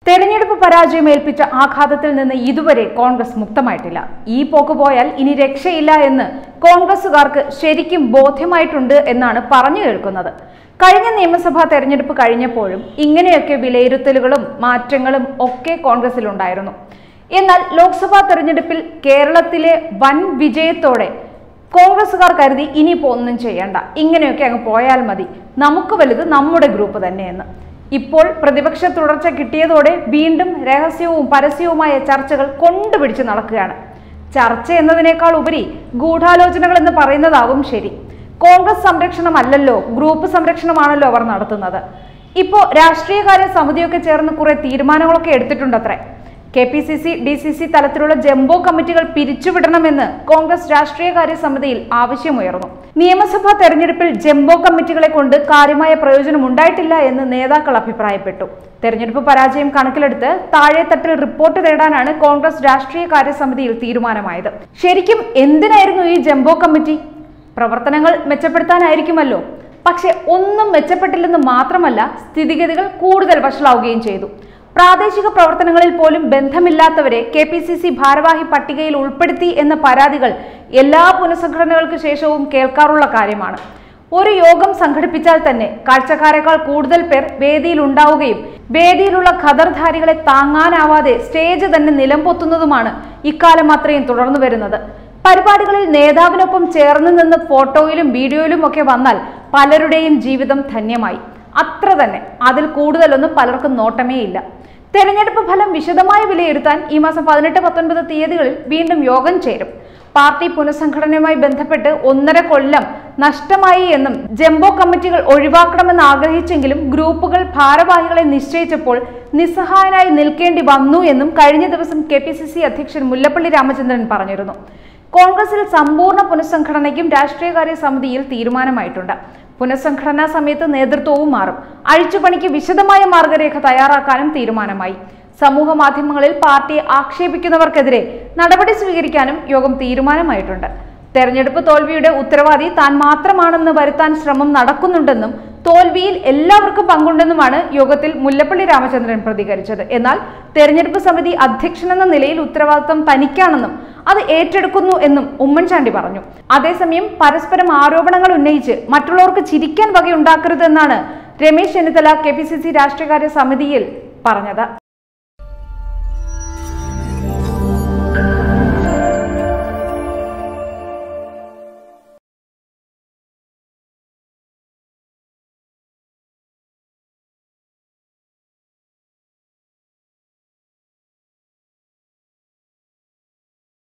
തെരഞ്ഞെടുപ്പ് പരാജയം ഏൽപ്പിച്ച ആഘാതത്തിൽ നിന്ന് ഇതുവരെ കോൺഗ്രസ് മുക്തമായിട്ടില്ല ഈ പോക്ക് പോയാൽ ഇനി രക്ഷയില്ല എന്ന് കോൺഗ്രസുകാർക്ക് ശരിക്കും ബോധ്യമായിട്ടുണ്ട് എന്നാണ് പറഞ്ഞു കേൾക്കുന്നത് കഴിഞ്ഞ നിയമസഭാ തെരഞ്ഞെടുപ്പ് കഴിഞ്ഞപ്പോഴും ഇങ്ങനെയൊക്കെ വിലയിരുത്തലുകളും മാറ്റങ്ങളും ഒക്കെ കോൺഗ്രസിലുണ്ടായിരുന്നു എന്നാൽ ലോക്സഭാ തെരഞ്ഞെടുപ്പിൽ കേരളത്തിലെ വൻ വിജയത്തോടെ കോൺഗ്രസുകാർ കരുതി ഇനിയിപ്പോ ഒന്നും ചെയ്യണ്ട ഇങ്ങനെയൊക്കെ അങ്ങ് പോയാൽ മതി നമുക്ക് വലുത് നമ്മുടെ ഗ്രൂപ്പ് തന്നെയെന്ന് ഇപ്പോൾ പ്രതിപക്ഷ തുടർച്ച കിട്ടിയതോടെ വീണ്ടും രഹസ്യവും പരസ്യവുമായ ചർച്ചകൾ കൊണ്ടുപിടിച്ച് നടക്കുകയാണ് ചർച്ച എന്നതിനേക്കാൾ ഉപരി ഗൂഢാലോചനകൾ എന്ന് പറയുന്നതാവും ശരി കോൺഗ്രസ് സംരക്ഷണമല്ലല്ലോ ഗ്രൂപ്പ് സംരക്ഷണമാണല്ലോ അവർ നടത്തുന്നത് ഇപ്പോ രാഷ്ട്രീയകാര്യ സമിതിയൊക്കെ ചേർന്ന് കുറെ തീരുമാനങ്ങളൊക്കെ എടുത്തിട്ടുണ്ടത്രേ K P C C D C C തലത്തിലുള്ള ജംബോ കമ്മിറ്റികൾ പിരിച്ചുവിടണമെന്ന് കോൺഗ്രസ് രാഷ്ട്രീയകാര്യ സമിതിയിൽ ആവശ്യമുയർന്നു നിയമസഭാ തെരഞ്ഞെടുപ്പിൽ ജംബോ കമ്മിറ്റികളെ കൊണ്ട് കാര്യമായ പ്രയോജനം ഉണ്ടായിട്ടില്ല എന്ന് നേതാക്കൾ അഭിപ്രായപ്പെട്ടു തെരഞ്ഞെടുപ്പ് പരാജയം കണക്കിലെടുത്ത് താഴെത്തട്ടിൽ റിപ്പോർട്ട് തേടാനാണ് കോൺഗ്രസ് രാഷ്ട്രീയകാര്യ സമിതിയിൽ തീരുമാനമായത് ശരിക്കും എന്തിനായിരുന്നു ഈ ജംബോ കമ്മിറ്റി പ്രവർത്തനങ്ങൾ മെച്ചപ്പെടുത്താനായിരിക്കുമല്ലോ പക്ഷെ ഒന്നും മെച്ചപ്പെട്ടില്ലെന്ന് മാത്രമല്ല സ്ഥിതിഗതികൾ കൂടുതൽ വഷളാവുകയും ചെയ്തു പ്രാദേശിക പ്രവർത്തനങ്ങളിൽ പോലും ബന്ധമില്ലാത്തവരെ കെ പി സി സി ഭാരവാഹി പട്ടികയിൽ ഉൾപ്പെടുത്തി എന്ന പരാതികൾ എല്ലാ പുനഃസംഘടനകൾക്ക് ശേഷവും കേൾക്കാറുള്ള കാര്യമാണ് ഒരു യോഗം സംഘടിപ്പിച്ചാൽ തന്നെ കാഴ്ചക്കാരെക്കാൾ കൂടുതൽ പേർ വേദിയിൽ ഉണ്ടാവുകയും വേദിയിലുള്ള ഖദർധാരികളെ താങ്ങാനാവാതെ സ്റ്റേജ് തന്നെ നിലംപൊത്തുന്നതുമാണ് ഇക്കാലം അത്രയും തുടർന്നു വരുന്നത് പരിപാടികളിൽ നേതാവിനൊപ്പം ചേർന്ന് നിന്ന് ഫോട്ടോയിലും വീഡിയോയിലും ഒക്കെ വന്നാൽ പലരുടെയും ജീവിതം ധന്യമായി അത്ര തന്നെ അതിൽ കൂടുതലൊന്നും പലർക്കും നോട്ടമേ ഇല്ല തെരഞ്ഞെടുപ്പ് ഫലം വിശദമായി വിലയിരുത്താൻ ഈ മാസം പതിനെട്ട് പത്തൊൻപത് തീയതികളിൽ വീണ്ടും യോഗം ചേരും പാർട്ടി പുനഃസംഘടനയുമായി ബന്ധപ്പെട്ട് ഒന്നര കൊല്ലം നഷ്ടമായി എന്നും ജംബോ കമ്മിറ്റികൾ ഒഴിവാക്കണമെന്ന് ആഗ്രഹിച്ചെങ്കിലും ഗ്രൂപ്പുകൾ ഭാരവാഹികളെ നിശ്ചയിച്ചപ്പോൾ നിസ്സഹായനായി നിൽക്കേണ്ടി വന്നു എന്നും കഴിഞ്ഞ ദിവസം കെ പി സി സി അധ്യക്ഷൻ മുല്ലപ്പള്ളി രാമചന്ദ്രൻ പറഞ്ഞിരുന്നു കോൺഗ്രസിൽ സമ്പൂർണ്ണ പുനഃസംഘടനയ്ക്കും രാഷ്ട്രീയകാര്യ സമിതിയിൽ തീരുമാനമായിട്ടുണ്ട് പുനഃസംഘടനാ സമയത്ത് നേതൃത്വവും മാറും അഴിച്ചുപണിക്ക് വിശദമായ മാർഗരേഖ തയ്യാറാക്കാനും തീരുമാനമായി സമൂഹ മാധ്യമങ്ങളിൽ പാർട്ടിയെ ആക്ഷേപിക്കുന്നവർക്കെതിരെ നടപടി സ്വീകരിക്കാനും യോഗം തീരുമാനമായിട്ടുണ്ട് തെരഞ്ഞെടുപ്പ് തോൽവിയുടെ ഉത്തരവാദി താൻ മാത്രമാണെന്ന് വരുത്താൻ ശ്രമം നടക്കുന്നുണ്ടെന്നും തോൽവിയിൽ എല്ലാവർക്കും പങ്കുണ്ടെന്നുമാണ് യോഗത്തിൽ മുല്ലപ്പള്ളി രാമചന്ദ്രൻ പ്രതികരിച്ചത് എന്നാൽ തെരഞ്ഞെടുപ്പ് സമിതി അധ്യക്ഷനെന്ന നിലയിൽ ഉത്തരവാദിത്തം തനിക്കാണെന്നും അത് ഏറ്റെടുക്കുന്നു എന്നും ഉമ്മൻചാണ്ടി പറഞ്ഞു അതേസമയം പരസ്പരം ആരോപണങ്ങൾ ഉന്നയിച്ച് മറ്റുള്ളവർക്ക് ചിരിക്കാൻ വകയുണ്ടാക്കരുതെന്നാണ് Ramesh Chennithala K P C C രാഷ്ട്രീയകാര്യ സമിതിയിൽ പറഞ്ഞത്